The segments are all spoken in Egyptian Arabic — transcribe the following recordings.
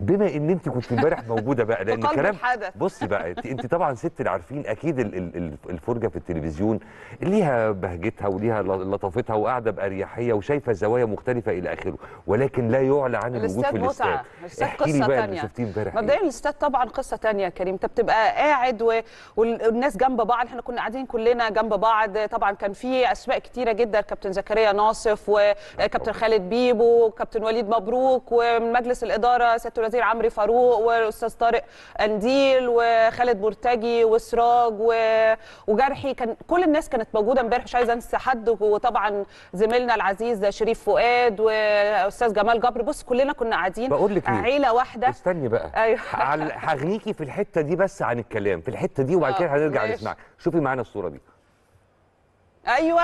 بما ان انت كنت امبارح موجوده بقى لان في قلب الكلام الحدث. بصي بقى انت, انت طبعا ست العارفين اكيد ال- ال- ال- الفرجه في التلفزيون ليها بهجتها وليها ل- لطافتها وقاعده باريحيه وشايفه زوايا مختلفه الى اخره ولكن لا يعلى عن الوجود في الاستاد الاستاد متعه الاستاد احكي لي قصه بقى اللي تانية شفتيه امبارح إيه؟ مبدئيا الاستاد طبعا قصه تانية يا كريم انت بتبقى قاعد و... والناس جنب بعض احنا كنا قاعدين كلنا جنب بعض طبعا كان في اسماء كتيره جدا كابتن زكريا ناصف وكابتن خالد بيبو وكابتن وليد مبروك ومن مجلس الاداره سياده الوزير عمرو فاروق والاستاذ طارق انديل وخالد مرتجي وسراج و... وجرحي كان كل الناس كانت موجوده امبارح مش عايزه انسى حد وطبعا زميلنا العزيز شريف فؤاد واستاذ جمال جبر بص كلنا كنا قاعدين بقول لك إيه؟ عيله واحده استني بقى أيوة. على- هغنيكي في الحته دي بس عن الكلام في الحته دي وبعد آه، كده هنرجع ماشي. نسمعك شوفي معانا الصوره دي ايوه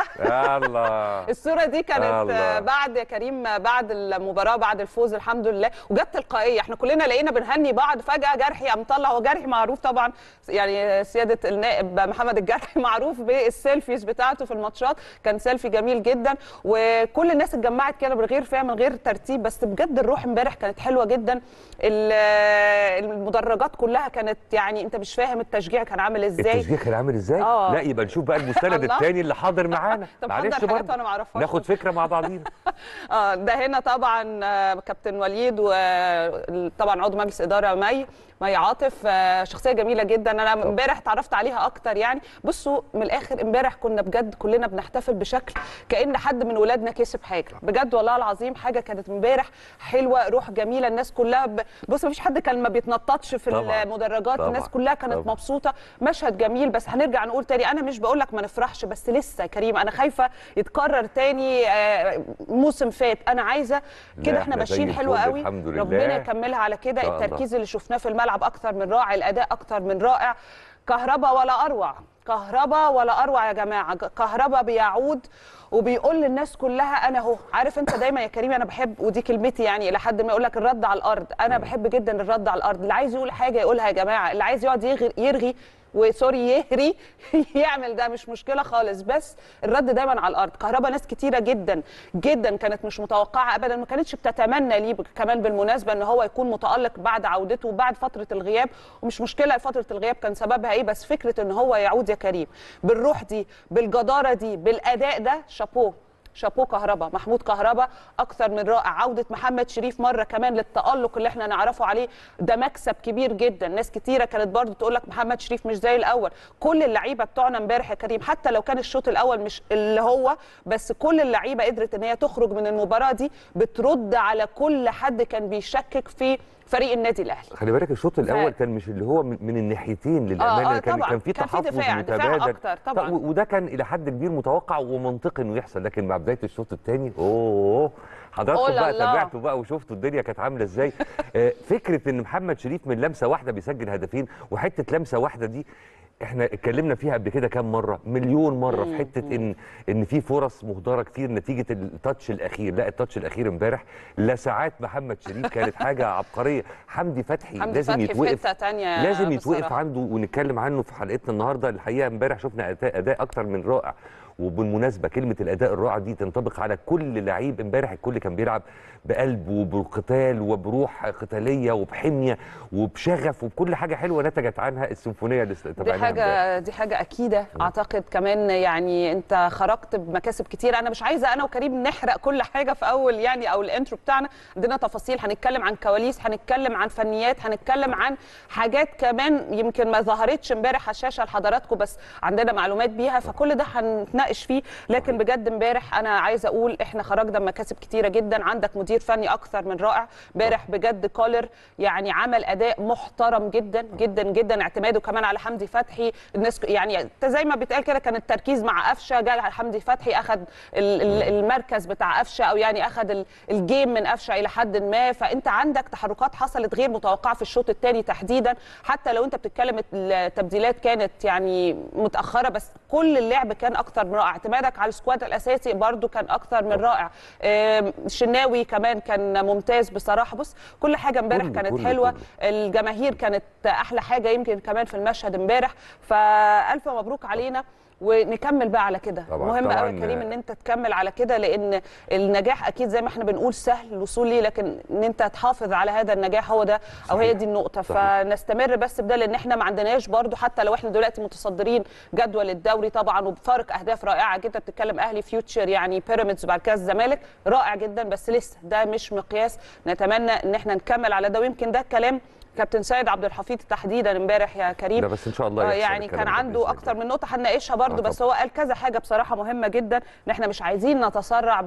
يلا الصوره دي كانت الله. بعد يا كريم بعد المباراه بعد الفوز الحمد لله وجت تلقائيه احنا كلنا لقينا بنهني بعض فجاه جرحي قام طلع هو جرحي معروف طبعا يعني سياده النائب محمد الجرحي معروف بالسيلفيز بتاعته في الماتشات كان سيلفي جميل جدا وكل الناس اتجمعت كده من غير فهم من غير ترتيب بس بجد الروح امبارح كانت حلوه جدا ال- المدرجات كلها كانت يعني انت مش فاهم التشجيع كان عامل ازاي التشجيع كان عامل ازاي؟ آه. لا يبقى نشوف بقى المستند الله. الثاني اللي حاضر معانا طب معلش حضر حاجات برضه أنا معرفهاش. ناخد فكره مع بعضينا اه ده هنا طبعا آه، كابتن وليد وطبعا عضو مجلس اداره مي مي عاطف آه، شخصيه جميله جدا انا امبارح اتعرفت عليها اكتر يعني بصوا من الاخر امبارح كنا بجد كلنا بنحتفل بشكل كان حد من ولادنا كسب حاجه بجد والله العظيم حاجه كانت امبارح حلوه روح جميله الناس كلها ب... بص مفيش حد كان ما بيتنططش في طبعاً، المدرجات طبعاً، الناس كلها كانت طبعاً. مبسوطه مشهد جميل بس هنرجع نقول تاني انا مش بقول لك ما نفرحش بس لسه يا كريم انا خايفه يتكرر تاني آه، موسم فات انا عايزه لا، كده احنا إحنا زي ماشيين حلو الفل، قوي الحمد لله. ربنا يكملها على كده إن شاء الله. التركيز اللي شفناه في الملعب اكتر من رائع الاداء اكتر من رائع كهربا ولا اروع كهربا ولا اروع يا جماعه ج- كهربا بيعود وبيقول للناس كلها انا اهو عارف انت دايما يا كريم انا بحب ودي كلمتي يعني الى حد ما يقول لك الرد على الارض انا بحب جدا الرد على الارض اللي عايز يقول حاجه يقولها يا جماعه اللي عايز يقعد يغ- يرغي وسوري يهري يعمل ده مش مشكله خالص بس الرد دايما على الارض كهربا ناس كتيره جدا جدا كانت مش متوقعه ابدا ما كانتش بتتمنى ليه كمان بالمناسبه ان هو يكون متالق بعد عودته وبعد فتره الغياب ومش مشكله فتره الغياب كان سببها ايه بس فكره ان هو يعود يا كريم بالروح دي بالجداره دي بالاداء ده شابوه شابوه كهربا محمود كهربا اكثر من رائع عوده محمد شريف مره كمان للتالق اللي احنا نعرفه عليه ده مكسب كبير جدا ناس كتيره كانت برضو تقول لك محمد شريف مش زي الاول كل اللعيبه بتوعنا امبارح يا كريم حتى لو كان الشوط الاول مش اللي هو بس كل اللعيبه قدرت ان هي تخرج من المباراه دي بترد على كل حد كان بيشكك في فريق النادي الاهلي خلي بالك الشوط الاول كان مش اللي هو من من الناحيتين للامانه آه، كان طبعاً. كان في كان في تحفظ دفاع- دفاع متبادل أكتر طبعاً. طب و- وده كان الى حد كبير متوقع ومنطقي انه يحصل لكن مع بدايه الشوط الثاني اوه حضراتكم أوه لا بقى لا. تابعتوا بقى وشفتوا الدنيا كانت عامله ازاي آه، فكره ان محمد شريف من لمسه واحده بيسجل هدفين وحته لمسه واحده دي احنا اتكلمنا فيها قبل كده كام مره مليون مره في حته ان ان في فرص مهدره كتير نتيجه التاتش الاخير لا التاتش الاخير امبارح لساعات محمد شريف كانت حاجه عبقريه حمدي فتحي حمدي لازم فتحي في يتوقف حتة تانية لازم يتوقف بصراحة. عنده ونتكلم عنه في حلقتنا النهارده الحقيقه امبارح شفنا اداء اداء اكتر من رائع وبالمناسبه كلمه الاداء الرائع دي تنطبق على كل لعيب امبارح الكل كان بيلعب بقلب وبقتال وبروح قتاليه وبحميه وبشغف وبكل حاجه حلوه نتجت عنها السيمفونيه اللي دي تابعناها امبارح. حاجه دي حاجه اكيده اعتقد كمان يعني انت خرجت بمكاسب كتير انا مش عايزه انا وكريم نحرق كل حاجه في اول يعني او الانترو بتاعنا عندنا تفاصيل هنتكلم عن كواليس هنتكلم عن فنيات هنتكلم عن حاجات كمان يمكن ما ظهرتش امبارح على الشاشه لحضراتكم بس عندنا معلومات بيها فكل ده هنتناقش فيه لكن بجد امبارح انا عايزه اقول احنا خرجنا بمكاسب كتيره جدا عندك مدير فني اكثر من رائع امبارح بجد كولر يعني عمل اداء محترم جدا جدا جدا اعتماده كمان على حمدي فتحي الناس يعني انت زي ما بيتقال كده كان التركيز مع قفشه جاء حمدي فتحي اخذ ال- ال- المركز بتاع قفشه او يعني اخذ ال- الجيم من قفشه الى حد ما فانت عندك تحركات حصلت غير متوقعه في الشوط الثاني تحديدا حتى لو انت بتتكلم التبديلات كانت يعني متاخره بس كل اللعب كان اكثر من رائع اعتمادك على السكواد الاساسي برده كان اكثر من رائع آم، الشناوي كمان كان ممتاز بصراحه بص كل حاجه امبارح كله- كانت كله- حلوه كله. الجماهير كانت احلى حاجه يمكن كمان في المشهد امبارح فالف مبروك علينا ونكمل بقى على كده طبعاً- مهم قوي طبعاً، يا كريم آه. ان انت تكمل على كده لان النجاح اكيد زي ما احنا بنقول سهل الوصول ليه لكن ان انت تحافظ على هذا النجاح هو ده او هي صحيح. دي النقطه صحيح. فنستمر بس بده لان احنا ما عندناش برضو حتى لو احنا دلوقتي متصدرين جدول الدوري طبعا وبفارق اهداف رائعه جدا بتتكلم اهلي فيوتشر يعني بيراميدز وبعد كده الزمالك رائع جدا بس لسه ده مش مقياس نتمنى ان احنا نكمل على ده ويمكن ده الكلام كابتن سيد عبد الحفيظ تحديدا امبارح يا كريم لا بس ان شاء الله آه، يحصل يعني الكلام كان ده عنده بإذن اكتر الله. من نقطه هنناقشها برضو آه، بس هو قال كذا حاجه بصراحه مهمه جدا ان احنا مش عايزين نتسرع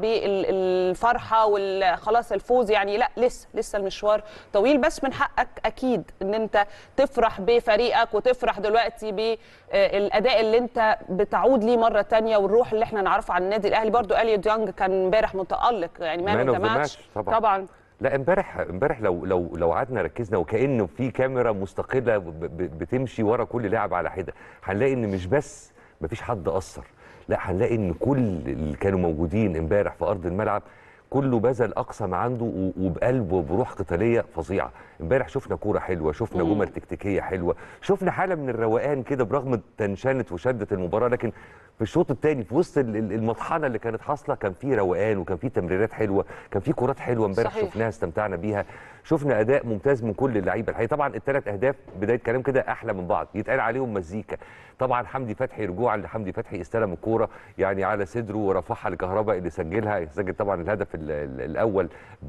بالفرحه وخلاص الفوز يعني لا لسه لسه المشوار طويل بس من حقك اكيد ان انت تفرح بفريقك وتفرح دلوقتي بالاداء اللي انت بتعود ليه مره تانية والروح اللي احنا نعرفها عن النادي الاهلي برضو اليو ديانج كان امبارح متالق يعني مان Man اوف of ذا the ماتش match طبعاً. طبعا لا امبارح امبارح لو لو لو قعدنا ركزنا وكانه في كاميرا مستقله ب- ب- بتمشي ورا كل لاعب على حده هنلاقي ان مش بس مفيش حد قصر لا هنلاقي ان كل اللي كانوا موجودين امبارح في ارض الملعب كله بذل اقصى ما عنده و- وبقلب وبروح قتاليه فظيعه امبارح شفنا كوره حلوه شفنا جمل تكتيكيه حلوه شفنا حاله من الروقان كده برغم تنشنه وشده المباراه لكن في الشوط الثاني في وسط ال- ال- المطحنه اللي كانت حاصله كان في روقان وكان في تمريرات حلوه كان في كورات حلوه امبارح صحيح. شفناها استمتعنا بيها شفنا اداء ممتاز من كل اللعيبه الحقيقه طبعا الثلاث اهداف بدايه كلام كده احلى من بعض يتقال عليهم مزيكا طبعا حمدي فتحي رجوعا لحمدي فتحي استلم الكوره يعني على صدره ورفعها لكهرباء اللي سجلها سجل طبعا الهدف ال- ال- الاول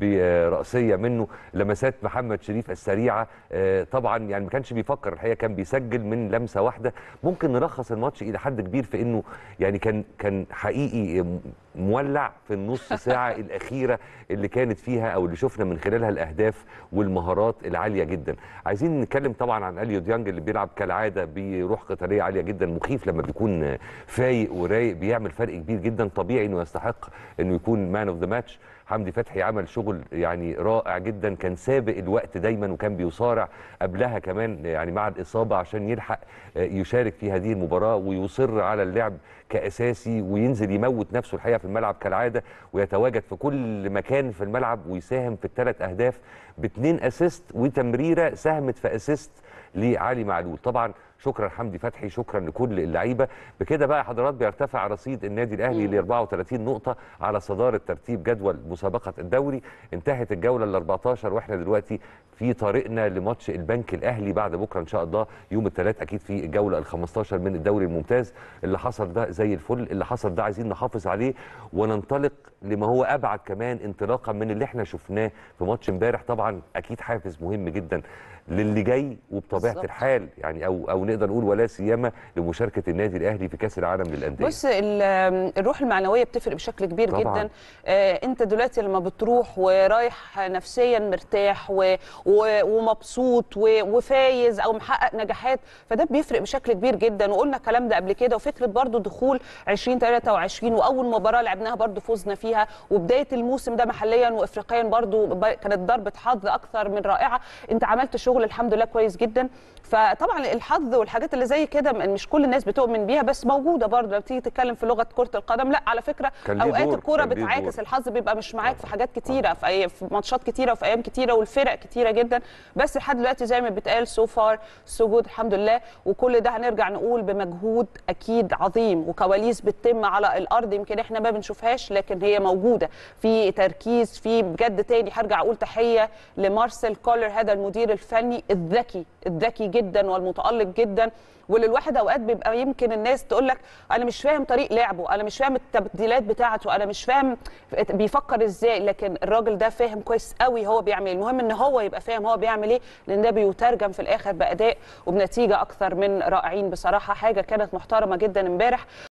براسيه منه لمسات محمد شريف السريعه آه، طبعا يعني ما كانش بيفكر الحقيقه كان بيسجل من لمسه واحده ممكن نلخص الماتش الى حد كبير في انه يعني كان كان حقيقي م- مولع في النص ساعه الاخيره اللي كانت فيها او اللي شفنا من خلالها الاهداف والمهارات العاليه جدا عايزين نتكلم طبعا عن اليو ديانج اللي بيلعب كالعاده بروح قتاليه عاليه جدا مخيف لما بيكون فايق ورايق بيعمل فرق كبير جدا طبيعي انه يستحق انه يكون مان اوف ذا ماتش حمدي فتحي عمل شغل يعني رائع جدا كان سابق الوقت دايما وكان بيصارع قبلها كمان يعني مع الاصابه عشان يلحق يشارك في هذه المباراه ويصر على اللعب كاساسي وينزل يموت نفسه الحقيقه في الملعب كالعاده ويتواجد في كل مكان في الملعب ويساهم في الثلاث اهداف باثنين اسيست وتمريره ساهمت في اسيست لعلي معلول طبعا شكرا حمدي فتحي شكرا لكل اللعيبه بكده بقى حضرات بيرتفع رصيد النادي الاهلي ل 34 نقطه على صداره ترتيب جدول مسابقه الدوري انتهت الجوله ال 14 واحنا دلوقتي في طريقنا لماتش البنك الاهلي بعد بكره ان شاء الله يوم الثلاث اكيد في الجوله ال 15 من الدوري الممتاز اللي حصل ده زي الفل اللي حصل ده عايزين نحافظ عليه وننطلق لما هو ابعد كمان انطلاقا من اللي احنا شفناه في ماتش امبارح طبعا اكيد حافز مهم جدا للي جاي وبطبيعه بالظبط. الحال يعني او او نقدر نقول ولا سيما لمشاركه النادي الاهلي في كاس العالم للانديه بص ال- الروح المعنويه بتفرق بشكل كبير طبعاً. جدا آه انت دلوقتي لما بتروح ورايح نفسيا مرتاح و و ومبسوط و وفايز او محقق نجاحات فده بيفرق بشكل كبير جدا وقلنا الكلام ده قبل كده وفكره برضو دخول 2023 واول مباراه لعبناها برضو فزنا فيها وبدايه الموسم ده محليا وافريقيا برضو ب- كانت ضربه حظ اكثر من رائعه انت عملت شغل الحمد لله كويس جدا فطبعا الحظ والحاجات اللي زي كده مش كل الناس بتؤمن بيها بس موجوده برضه لو تيجي تتكلم في لغه كره القدم لا على فكره كان ليه اوقات دور، الكوره كان ليه بتعاكس دور. الحظ بيبقى مش معاك في حاجات كتيره في أي في ماتشات كتيره وفي ايام كتيره والفرق كتيره جدا بس لحد دلوقتي زي ما بيتقال سو فار سو جود الحمد لله وكل ده هنرجع نقول بمجهود اكيد عظيم وكواليس بتتم على الارض يمكن احنا ما بنشوفهاش لكن هي موجوده في تركيز في بجد تاني هرجع اقول تحيه لمارسيل كولر هذا المدير الفني الذكي الذكي جدا والمتالق جدا واللي الواحد اوقات بيبقى يمكن الناس تقول لك انا مش فاهم طريق لعبه انا مش فاهم التبديلات بتاعته انا مش فاهم بيفكر ازاي لكن الراجل ده فاهم كويس قوي هو بيعمل ايه المهم ان هو يبقى فاهم هو بيعمل ايه لان ده بيترجم في الاخر باداء وبنتيجه اكثر من رائعين بصراحه حاجه كانت محترمه جدا امبارح